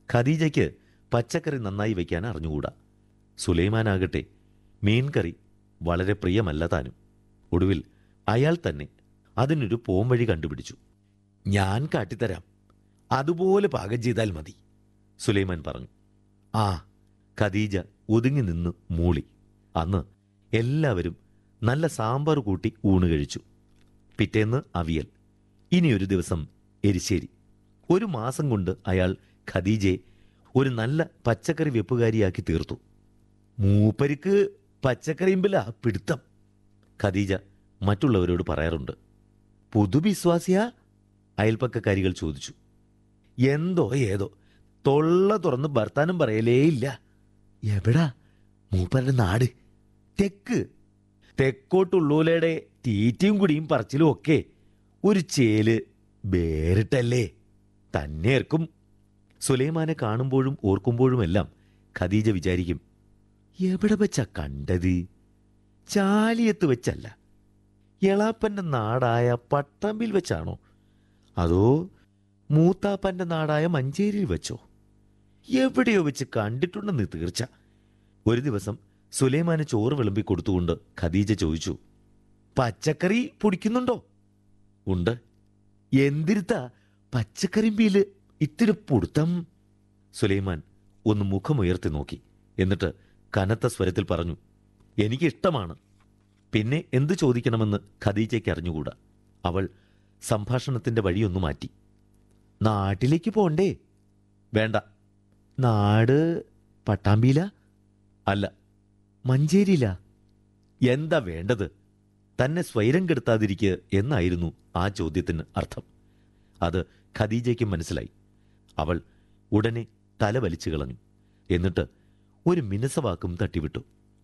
ഖദീജയ്ക്ക് പച്ചക്കറി നന്നായി വയ്ക്കാൻ അറിഞ്ഞുകൂടാ സുലൈമാനാകട്ടെ മീൻകറി വളരെ പ്രിയമല്ല താനും ഒടുവിൽ അയാൾ തന്നെ അതിനൊരു പോംവഴി കണ്ടുപിടിച്ചു ഞാൻ കാട്ടിത്തരാം അതുപോലെ പാകം ചെയ്താൽ മതി സുലൈമാൻ പറഞ്ഞു ആ ഖദീജ ഒതുങ്ങി നിന്ന് മൂളി അന്ന് എല്ലാവരും നല്ല സാമ്പാർ കൂട്ടി ഊണ് കഴിച്ചു പിറ്റേന്ന് അവിയൽ ഇനിയൊരു ദിവസം എരിശ്ശേരി ഒരു മാസം കൊണ്ട് അയാൾ ഖദീജയെ ഒരു നല്ല പച്ചക്കറി വെപ്പുകാരിയാക്കി തീർത്തു മൂപ്പരിക്ക് പച്ചക്കറിയുമ്പിലാ പിടുത്തം ഖദീജ മറ്റുള്ളവരോട് പറയാറുണ്ട് പുതുവിശ്വാസിയാ അയൽപ്പക്കക്കാരികൾ ചോദിച്ചു എന്തോ ഏതോ തൊള്ള തുറന്ന് ഭർത്താനം പറയലേയില്ല എവിടാ മൂപ്പരുടെ നാട് തെക്ക് തെക്കോട്ടുള്ളൂലയുടെ തീറ്റയും കുടിയും പറച്ചിലും ഒക്കെ ഒരു ചേല് വേറിട്ടല്ലേ തന്നെയേർക്കും സുലൈമാനെ കാണുമ്പോഴും ഓർക്കുമ്പോഴുമെല്ലാം ഖദീജ വിചാരിക്കും എവിടെ വെച്ചാ കണ്ടത് ചാലിയത്ത് വെച്ചല്ല എളാപ്പന്റെ നാടായ പട്ടമ്പിൽ വെച്ചാണോ അതോ മൂത്താപ്പന്റെ നാടായ മഞ്ചേരിയിൽ വെച്ചോ എവിടെയോ വെച്ച് കണ്ടിട്ടുണ്ടെന്ന് തീർച്ച ഒരു ദിവസം സുലൈമാന് ചോറ് വിളമ്പി കൊടുത്തുകൊണ്ട് ഖദീജ ചോദിച്ചു പച്ചക്കറി പൊടിക്കുന്നുണ്ടോ ഉണ്ട് എന്തിരുത്താ പച്ചക്കറിമ്പിയില് ഇത്തിരി പൊടുത്തം സുലൈമാൻ ഒന്ന് മുഖമുയർത്തി നോക്കി എന്നിട്ട് കനത്ത സ്വരത്തിൽ പറഞ്ഞു എനിക്കിഷ്ടമാണ് പിന്നെ എന്തു ചോദിക്കണമെന്ന് ഖദീജയ്ക്ക് അറിഞ്ഞുകൂടാ അവൾ സംഭാഷണത്തിന്റെ വഴിയൊന്നു മാറ്റി നാട്ടിലേക്ക് പോണ്ടേ വേണ്ട നാട് പട്ടാമ്പിയില അല്ല മഞ്ചേരിയില എന്താ വേണ്ടത് തന്നെ സ്വൈരം കെടുത്താതിരിക്കുക എന്നായിരുന്നു ആ ചോദ്യത്തിന് അർത്ഥം അത് ഖദീജയ്ക്കും മനസ്സിലായി അവൾ ഉടനെ തല വലിച്ചു കളഞ്ഞു എന്നിട്ട് ഒരു മിനസവാക്കും തട്ടിവിട്ടു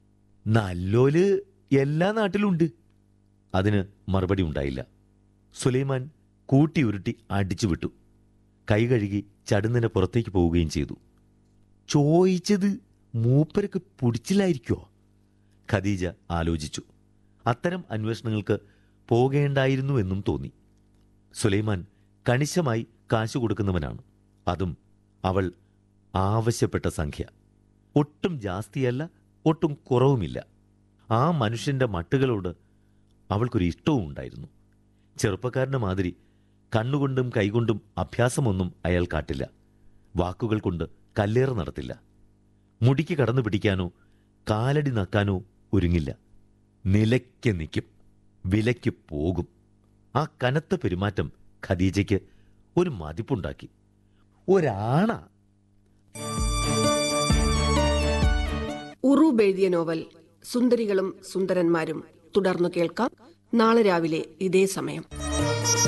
നല്ലോല് എല്ലാ നാട്ടിലുണ്ട് അതിന് മറുപടി ഉണ്ടായില്ല സുലൈമാൻ കൂട്ടി ഉരുട്ടി അടിച്ചു വിട്ടു കൈ കഴുകി ചടുന്നിനെ പുറത്തേക്ക് പോവുകയും ചെയ്തു ചോദിച്ചത് മൂപ്പരക്ക് പിടിച്ചില്ലായിരിക്കോ ഖദീജ ആലോചിച്ചു അത്തരം അന്വേഷണങ്ങൾക്ക് പോകേണ്ടായിരുന്നുവെന്നും തോന്നി സുലൈമാൻ കണിശമായി കാശു കൊടുക്കുന്നവനാണ് അതും അവൾ ആവശ്യപ്പെട്ട സംഖ്യ ഒട്ടും ജാസ്തിയല്ല ഒട്ടും കുറവുമില്ല ആ മനുഷ്യന്റെ മട്ടുകളോട് അവൾക്കൊരു ഇഷ്ടവും ഉണ്ടായിരുന്നു ചെറുപ്പക്കാരന്റെ മാതിരി കണ്ണുകൊണ്ടും കൈകൊണ്ടും അഭ്യാസമൊന്നും അയാൾ കാട്ടില്ല വാക്കുകൾ കൊണ്ട് കല്ലേറ് നടത്തില്ല മുടിക്ക് കടന്നു പിടിക്കാനോ കാലടി നക്കാനോ ഒരുങ്ങില്ല നിലയ്ക്ക് നിൽക്കും വിലയ്ക്ക് പോകും ആ കനത്ത പെരുമാറ്റം ഖദീജയ്ക്ക് ഒരു മതിപ്പുണ്ടാക്കി ഒരാണ ഉറൂബ് എഴുതിയ നോവൽ സുന്ദരികളും സുന്ദരന്മാരും തുടർന്നു കേൾക്കാം നാളെ രാവിലെ ഇതേ സമയം